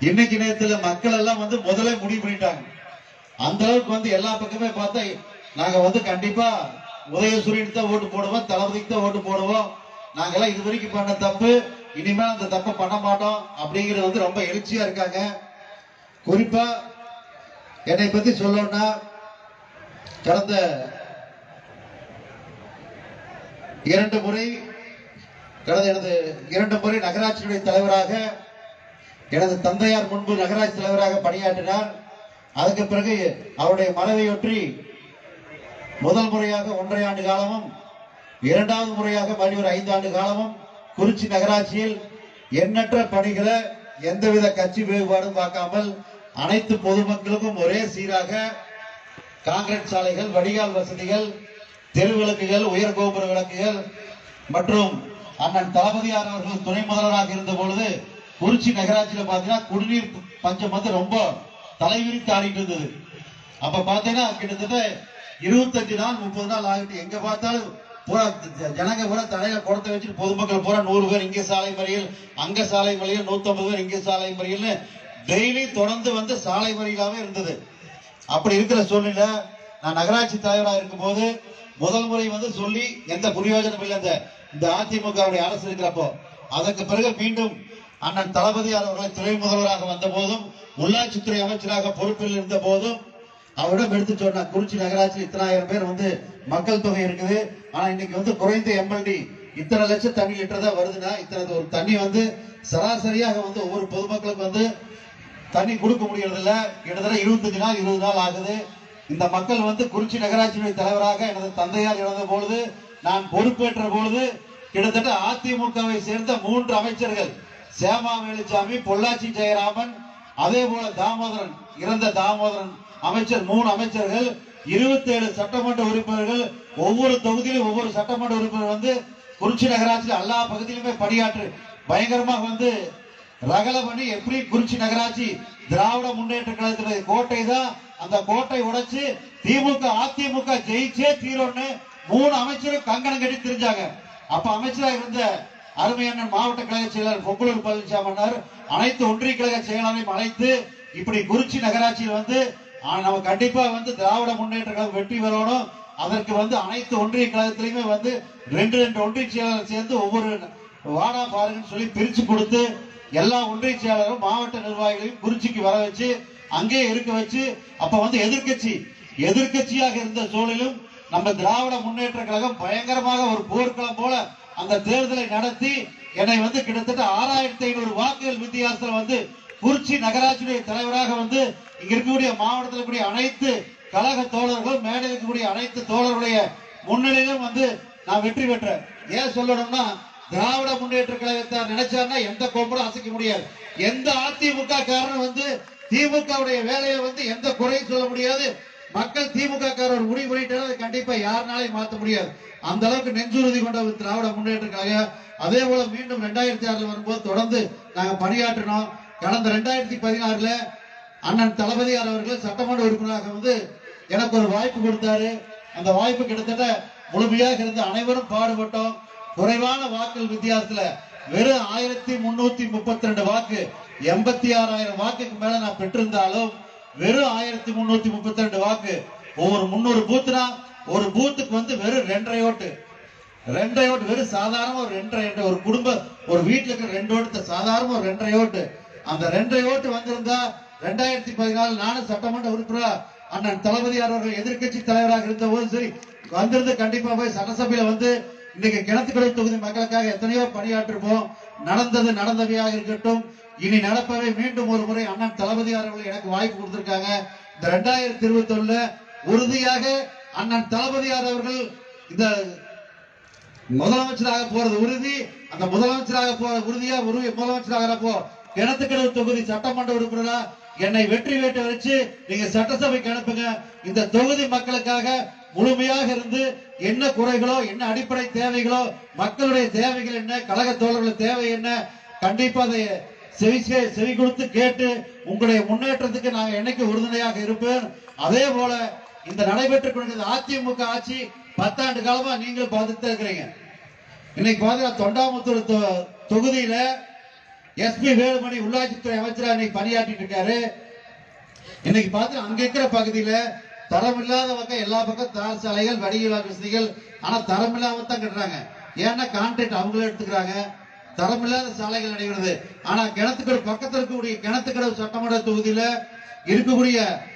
இன்னைக்கு நேரத்துல மக்கள் எல்லாம் வந்து முதல்ல முடிவு பண்ணிட்டாங்க அந்த அளவுக்கு வந்து எல்லா பக்கமே பார்த்தா நாங்க வந்து கண்டிப்பா உதயசூரியனுக்கு தான் ஓட்டு போடுவோம் தளபதிக்கு தான் ஓட்டு போடுவோம் நாங்கெல்லாம் இது வரைக்கும் பண்ண தப்பு இனிமேல் அந்த தப்பை பண்ண மாட்டோம் அப்படிங்கிறது வந்து ரொம்ப எழுச்சியா இருக்காங்க குறிப்பா என்னை பத்தி சொல்லணும்னா கடந்த இரண்டு முறை கடந்த எனது இரண்டு முறை நகராட்சியுடைய தலைவராக எனது தந்தையார் முன்பு நகராட்சி தலைவராக பணியாற்றினார் அதுக்கு பிறகு அவருடைய மறைவையொற்றி முதல் முறையாக ஒன்றரை ஆண்டு காலமும் இரண்டாவது முறையாக மறுபடியும் ஒரு ஐந்து ஆண்டு காலமும் குறிச்சி நகராட்சியில் எண்ணற்ற பணிகளை எந்தவித கட்சி வேறுபாடும் பார்க்காமல் அனைத்து பொதுமக்களுக்கும் ஒரே சீராக காங்கிரட் சாலைகள் வடிகால் வசதிகள் தெரு விளக்குகள் உயர் கோபுர விளக்குகள் மற்றும் அண்ணன் தளபதியார் அவர்கள் துணை முதல்வராக இருந்த பொழுது குறிச்சி நகராட்சியில பாத்தீங்கன்னா குடிநீர் பஞ்சம் வந்து ரொம்ப தலைவிரித்து ஆடிட்டு இருந்தது அப்ப பாத்தீங்கன்னா கிட்டத்தட்ட இருபத்தஞ்சு நாள் முப்பது நாள் ஆகிட்டு எங்க பார்த்தாலும் பூரா ஜ- ஜனங்க பூரா தலையில குடத்தை வச்சுட்டு பொதுமக்கள் பூரா நூறு பேர் இங்க சாலை மறியல் அங்க சாலை மறியல் நூத்தம்பது பேர் இங்க சாலை மறியல்னு டெய்லி தொடர்ந்து வந்து சாலை மறியலாவே இருந்தது அப்படி இருக்கிற சூழ்நிலை நான் நகராட்சி தலைவராக இருக்கும்போது முதல் முறை வந்து சொல்லி எந்த பிரயோஜனம் இல்லை இந்த இந்த அதிமுகவுடைய அரசு இருக்கிறப்போ அதற்கு பிறகு மீண்டும் அண்ணன் தளபதியார் அவர்கள் துணை முதல்வராக வந்த போதும் உள்ளாட்சித்துறை அமைச்சராக பொறுப்பில் இருந்த போதும் அவரிடம் எடுத்து சொன்ன குறிச்சி நகராட்சி இத்தனாயிரம் பேர் வந்து மக்கள் தொகை இருக்குது ஆனா இன்னைக்கு வந்து குறைந்த எம்எல்டி இத்தனை லட்சம் தண்ணி லிட்டர் தான் வருதுன்னா இத்தனை ஒரு தண்ணி வந்து சராசரியாக வந்து ஒவ்வொரு பொதுமக்களுக்கு வந்து தண்ணி கொடுக்க முடியறது இல்ல கிட்டத்தட்ட இருபத்தஞ்சு நாள் இருபது நாள் ஆகுது இந்த மக்கள் வந்து குறிச்சி நகராட்சியுடைய தலைவராக எனது தந்தையார் இழந்த பொழுது நான் பொறுப்பேற்ற பொழுது கிட்டத்தட்ட அதிமுகவை சேர்ந்த மூன்று அமைச்சர்கள் சேமா வேலுச்சாமி பொள்ளாச்சி ஜெயராமன் அதே போல தாமோதரன் இறந்த தாமோதரன் அமைச்சர் மூணு அமைச்சர்கள் 27 சட்டமன்ற உறுப்பினர்கள் ஒவ்வொரு தொகுதியிலும் ஒவ்வொரு சட்டமன்ற உறுப்பினர் வந்து குறிச்சி நகராட்சியில் எல்லா பகுதியிலுமே பணியாற்று பயங்கரமாக வந்து ரகல பண்ணி எப்படி குறிச்சி நகராட்சி திராவிட முன்னேற்ற கழகத்துடைய கோட்டை தான் அந்த கோட்டை உடைச்சு திமுக அதிமுக ஜெயிச்சே தீரோன்னு மூணு அமைச்சரும் கங்கணம் கட்டி தெரிஞ்சாங்க அப்ப அமைச்சராக இருந்த அருமையண்ணன் மாவட்ட கழக செயலாளர் பொங்கலூர் பழனிசாமி அனைத்து ஒன்றிய கழக செயலாளரையும் அழைத்து இப்படி குறிச்சி நகராட்சியில் வந்து ஆ, நம்ம கண்டிப்பா வந்து திராவிட முன்னேற்ற கழகம் வெற்றி பெறணும் அதற்கு வந்து அனைத்து ஒன்றிய கழகத்திலையுமே வந்து ரெண்டு ரெண்டு ஒன்றிய செயலாளர் சேர்ந்து ஒவ்வொரு வாடா பாருங்கன்னு சொல்லி பிரிச்சு கொடுத்து எல்லா ஒன்றிய செயலாளரும் மாவட்ட நிர்வாகிகளையும் குறிச்சிக்கு வர வச்சு அங்கேயே இருக்க வச்சு அப்ப வந்து எதிர்க்கட்சி எதிர்க்கட்சியாக இருந்த சூழலிலும் நம்ம திராவிட முன்னேற்ற கழகம் பயங்கரமாக ஒரு போர்க்களம் போல அந்த தேர்தலை நடத்தி என்னை வந்து கிட்டத்தட்ட ஆறாயிரத்தி ஐநூறு வாக்குகள் வித்தியாசத்துல வந்து குறிச்சி நகராட்சியுடைய தலைவராக வந்து இங்க இருக்கக்கூடிய மாவட்டத்தில் இருக்கக்கூடிய அனைத்து கழக தோழர்கள் மேடையில் இருக்கக்கூடிய அனைத்து தோழர்களுடைய முன்னிலையிலும் வந்து நான் வெற்றி பெற்றேன் ஏன் சொல்லணும்னா திராவிட முன்னேற்ற கழகத்தார் நினைச்சாருன்னா எந்த கொம்பனும் அசைக்க முடியாது எந்த அதிமுக காரனும் வந்து திமுகவுடைய வேலையை வந்து எந்த குறையும் சொல்ல முடியாது மக்கள் திமுக காரர் முடிவு பண்ணிட்டாலும் அதை கண்டிப்பா யாருனாலையும் மாத்த முடியாது அந்த அளவுக்கு நெஞ்சுறுதி கொண்ட ஒரு திராவிட முன்னேற்ற கழகம் அதே போல மீண்டும் ரெண்டாயிரத்தி ஆறுல வரும்போது தொடர்ந்து நாங்க பணியாற்றினோம் கடந்த ரெண்டாயிரத்தி பதினாறுல அண்ணன் தளபதியார் அவர்கள் சட்டமன்ற உறுப்பினராக வந்து எனக்கு ஒரு வாய்ப்பு கொடுத்தாரு அந்த வாய்ப்பு கிட்டத்தட்ட முழுமையாக இருந்து அனைவரும் பாடுபட்டோம் குறைவான வாக்குகள் வித்தியாசத்துல வெறும் ஆயிரத்தி முன்னூத்தி முப்பத்தி ரெண்டு வாக்கு எண்பத்தி ஆறாயிரம் வாக்குக்கு மேல நான் பெற்றிருந்தாலும் வெறும் ஆயிரத்தி முன்னூத்தி முப்பத்தி ரெண்டு வாக்கு ஒவ்வொரு முன்னூறு பூத்துனா ஒரு பூத்துக்கு வந்து வெறும் ரெண்டரை ஓட்டு ரெண்டரை ஓட்டு வெறும் சாதாரண ஒரு ரெண்டரை ஓட்டு ஒரு குடும்ப ஒரு வீட்டுல இருக்கிற ரெண்டு ஓட்டு சாதாரண ஒரு ரெண்டரை ஓட்டு அந்த ரெண்டரை ஓட்டு வந்திருந்தா ரெண்டாயிரத்தி பதினாலு நானும் சட்டமன்ற உறுப்பினர் அண்ணன் தளபதியார் அவர்கள் எதிர்க்கட்சி தலைவராக இருந்த போது சரி வந்திருந்து கண்டிப்பா போய் சட்டசபையில வந்து இன்னைக்கு கிணத்துக்கடை தொகுதி மக்களுக்காக எத்தனையோ பணியாற்றிருப்போம் நடந்தது நடந்தவையாக இருக்கட்டும் இனி நடப்பவை மீண்டும் ஒரு முறை அண்ணன் தளபதியார் அவர்கள் எனக்கு வாய்ப்பு கொடுத்திருக்காங்க இந்த ரெண்டாயிரத்தி இருபத்தி ஒண்ணுல உறுதியாக அண்ணன் தளபதியார் அவர்கள் இந்த முதலமைச்சராக போறது உறுதி அந்த முதலமைச்சராக போற உறுதியா உறுதி முதலமைச்சராக போ கிணத்துக்கடவு தொகுதி சட்டமன்ற உறுப்பினரா என்னை வெற்றி வேட்ட வச்சு நீங்க சட்டசபைக்கு அனுப்புங்க இந்த தொகுதி மக்களுக்காக முழுமையாக இருந்து என்ன குறைகளோ என்ன அடிப்படை தேவைகளோ மக்களுடைய தேவைகள் என்ன கழக தோழர்கள் தேவை என்ன கண்டிப்பா அதை செவி செ- செவி கொடுத்து கேட்டு உங்களுடைய முன்னேற்றத்துக்கு நாங்க என்னைக்கு உறுதுணையாக இருப்பேன் அதே போல இந்த நடைபெற்றுக் கொண்டிருந்த அதிமுக ஆட்சி பத்தாண்டு காலமா நீங்களும் பார்த்துட்டு தான் இருக்கிறீங்க இன்னைக்கு பாத்தீங்கன்னா தொண்டாமுத்தூர் தொ- தொகுதியில எஸ்பி வேலுமணி உள்ளாட்சித்துறை அமைச்சரா இன்னைக்கு பணியாற்றிட்டு இருக்காரு இன்னைக்கு பார்த்து அங்க இருக்கிற பகுதியில தரம் இல்லாத பக்கம் எல்லா பக்கம் தார் சாலைகள் வடிகள் வசதிகள் ஆனா தரம் இல்லாம தான் கட்டுறாங்க ஏன்னா கான்ட்ராக்ட் அவங்களே எடுத்துக்கிறாங்க தரம் இல்லாத சாலைகள் நடைபெறுது ஆனா கிணத்துக்கடவு பக்கத்துல இருக்கக்கூடிய கிணத்துக்கடவு சட்டமன்ற தொகுதியில இருக்கக்கூடிய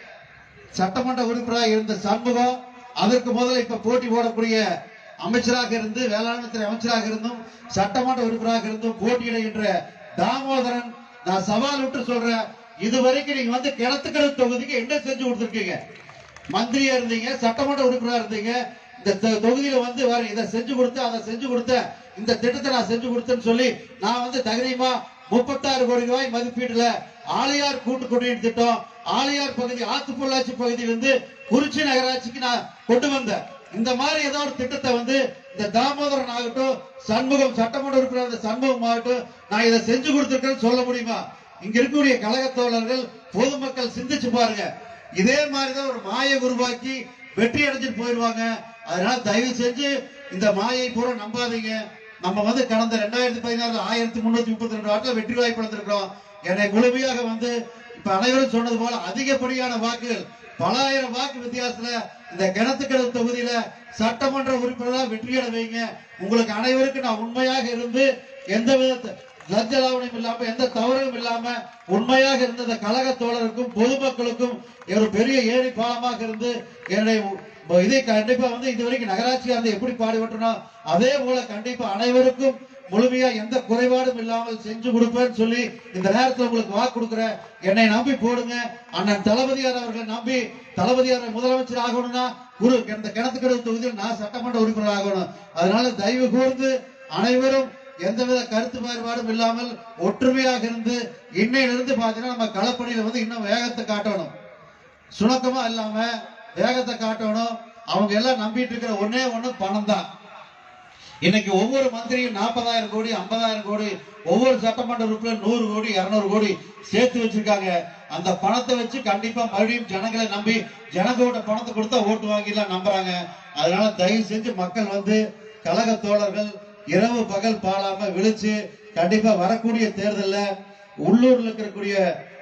சட்டமன்ற உறுப்பினராக இருந்த சண்முகம் அதற்கு முதல்ல இப்ப போட்டி போடக்கூடிய அமைச்சராக இருந்து வேளாண்மை துறை அமைச்சராக இருந்தும் சட்டமன்ற உறுப்பினராக இருந்தும் போட்டியிடுகின்ற தாமோதரன் நான் சவால் விட்டு சொல்றேன் இதுவரைக்கும் நீங்க வந்து கிணத்துக்கடவு தொகுதிக்கு என்ன செஞ்சு கொடுத்துருக்கீங்க மந்திரியா இருந்தீங்க சட்டமன்ற உறுப்பினரா இருந்தீங்க இந்த தொ- தொகுதியில வந்து வேற இதை செஞ்சு கொடுத்து அதை செஞ்சு கொடுத்தேன் இந்த திட்டத்தை நான் செஞ்சு கொடுத்தேன்னு சொல்லி நான் வந்து தைரியமா முப்பத்தாறு கோடி ரூபாய் மதிப்பீடுல ஆலையார் கூட்டு குடிநீர் திட்டம் ஆலையார் பகுதி ஆத்துப்பொள்ளாச்சி பகுதியிலிருந்து குறிச்சி நகராட்சிக்கு நான் கொண்டு வந்தேன் இந்த மாதிரி ஏதோ ஒரு திட்டத்தை வந்து இந்த தாமோதரன் ஆகட்டும் சண்முகம் சட்டமன்ற உறுப்பினர் இந்த சண்முகம் ஆகட்டும் நான் இதை செஞ்சு கொடுத்திருக்கேன்னு சொல்ல முடியுமா இங்க இருக்கக்கூடிய கழக தோழர்கள் பொதுமக்கள் சிந்திச்சு பாருங்க இதே மாதிரிதான் ஒரு மாயை உருவாக்கி வெற்றி அடைஞ்சிட்டு போயிடுவாங்க அதனால தயவு செஞ்சு இந்த மாயை பூரா நம்பாதீங்க நம்ம வந்து கடந்த ரெண்டாயிரத்தி பதினாறு ஆயிரத்தி முன்னூத்தி முப்பத்தி ரெண்டு வாட்டில் வெற்றி வாய்ப்பு இழந்திருக்கிறோம் என்னை முழுமையாக வந்து இப்ப அனைவரும் சொன்னது போல அதிகப்படியான வாக்குகள் பல ஆயிரம் வாக்கு வித்தியாசத்துல இந்த கிணத்துக்கடவு தொகுதியில சட்டமன்ற உறுப்பினராக வெற்றியடை வைங்க உங்களுக்கு அனைவருக்கும் நான் உண்மையாக இருந்து எந்த வித லஞ்ச லாவணியம் இல்லாம எந்த தவறும் இல்லாம உண்மையாக இருந்த இந்த கழக தோழருக்கும் பொதுமக்களுக்கும் ஒரு பெரிய ஏழை பாலமாக இருந்து என்னுடைய உ- இதை கண்டிப்பா வந்து இதுவரைக்கும் நகராட்சியா இருந்து எப்படி பாடுபட்டனோ அதே போல கண்டிப்பா அனைவருக்கும் முழுமையா எந்த குறைபாடும் இல்லாமல் செஞ்சு கொடுப்பேன்னு சொல்லி இந்த நேரத்துல உங்களுக்கு வாக்கு கொடுக்குறேன் என்னை நம்பி போடுங்க அண்ணன் தளபதியார் அவர்களை நம்பி தளபதியார் முதலமைச்சர் ஆகணும்னா குரு இந்த கிணத்துக்கடவு தொகுதியில் நான் சட்டமன்ற உறுப்பினர் ஆகணும் அதனால தயவு கூர்ந்து அனைவரும் எந்தவித கருத்து வேறுபாடும் இல்லாமல் ஒற்றுமையாக இருந்து இன்னையிலிருந்து பாத்தீங்கன்னா நம்ம களப்பணியில வந்து இன்னும் வேகத்தை காட்டணும் சுணக்கமா இல்லாம வேகத்தை காட்டணும் அவங்க எல்லாம் நம்பிட்டு இருக்கிற ஒண்ணே ஒண்ணு பணம் தான் இன்னைக்கு ஒவ்வொரு மந்திரியும் நாற்பதாயிரம் கோடி ஐம்பதாயிரம் கோடி ஒவ்வொரு சட்டமன்ற உறுப்பினர் நூறு கோடி இருநூறு கோடி சேர்த்து வச்சிருக்காங்க அந்த பணத்தை வச்சு கண்டிப்பா மறுபடியும் ஜனங்களை நம்பி ஜனங்களோட பணத்தை கொடுத்தா ஓட்டு வாங்கிலாம் நம்புறாங்க அதனால தயவு செஞ்சு மக்கள் வந்து கழக தோழர்கள் இரவு பகல் பாழாம விழிச்சு கண்டிப்பா வரக்கூடிய தேர்தல்ல உள்ளூர்ல இருக்கக்கூடிய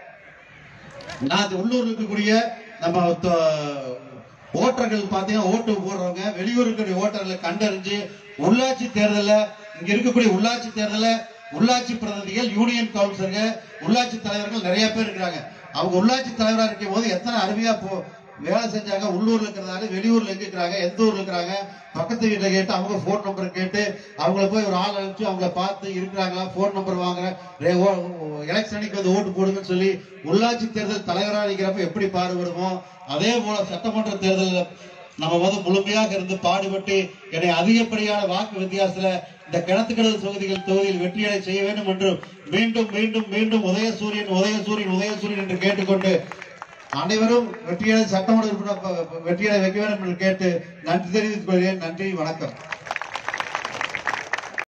நான் உள்ளூர்ல இருக்கக்கூடிய நம்ம தொ- ஓட்டர்கள் பாத்தீங்கன்னா ஓட்டு போடுறவங்க வெளியூர் இருக்கக்கூடிய ஓட்டர்களை கண்டறிஞ்சு உள்ளாட்சி தேர்தல்ல இங்க இருக்கக்கூடிய உள்ளாட்சி தேர்தல்ல உள்ளாட்சி பிரதிநிதிகள் யூனியன் கவுன்சிலர்கள் உள்ளாட்சி தலைவர்கள் நிறைய பேர் இருக்கிறாங்க அவங்க உள்ளாட்சி தலைவரா இருக்கும் போது எத்தனை அருமையா போ வேலை செஞ்சாங்க உள்ளூர்ல இருக்கிறதால வெளியூர்ல எங்க இருக்கிறாங்க எந்த ஊர்ல இருக்கிறாங்க பக்கத்து வீட்டுல கேட்டு அவங்க போன் நம்பர் கேட்டு அவங்கள போய் ஒரு ஆள் அனுப்பிச்சு அவங்கள பார்த்து இருக்கிறாங்களா போன் நம்பர் வாங்குறேன் எலெக்ஷன் அன்னைக்கு வந்து ஓட்டு போடுங்கன்னு சொல்லி உள்ளாட்சி தேர்தல் தலைவராக இருக்கிறப்ப எப்படி பாடுபடுமோ அதே போல சட்டமன்ற தேர்தலில் நம்ம வந்து முழுமையாக இருந்து பாடுபட்டு என்னை அதிகப்படியான வாக்கு வித்தியாசத்துல இந்த கிணத்துக்கடல் தொகுதிகள் தொகுதியில் வெற்றியடை செய்ய வேண்டும் என்று மீண்டும் மீண்டும் மீண்டும் உதயசூரியன் உதயசூரியன் உதயசூரியன் என்று கேட்டுக்கொண்டு அனைவரும் வெற்றியடை சட்டமன்ற உறுப்பினர் ப- வெற்றியடை வைக்க வேண்டும் என்று கேட்டு நன்றி தெரிவித்துக் கொள்கிறேன் நன்றி வணக்கம்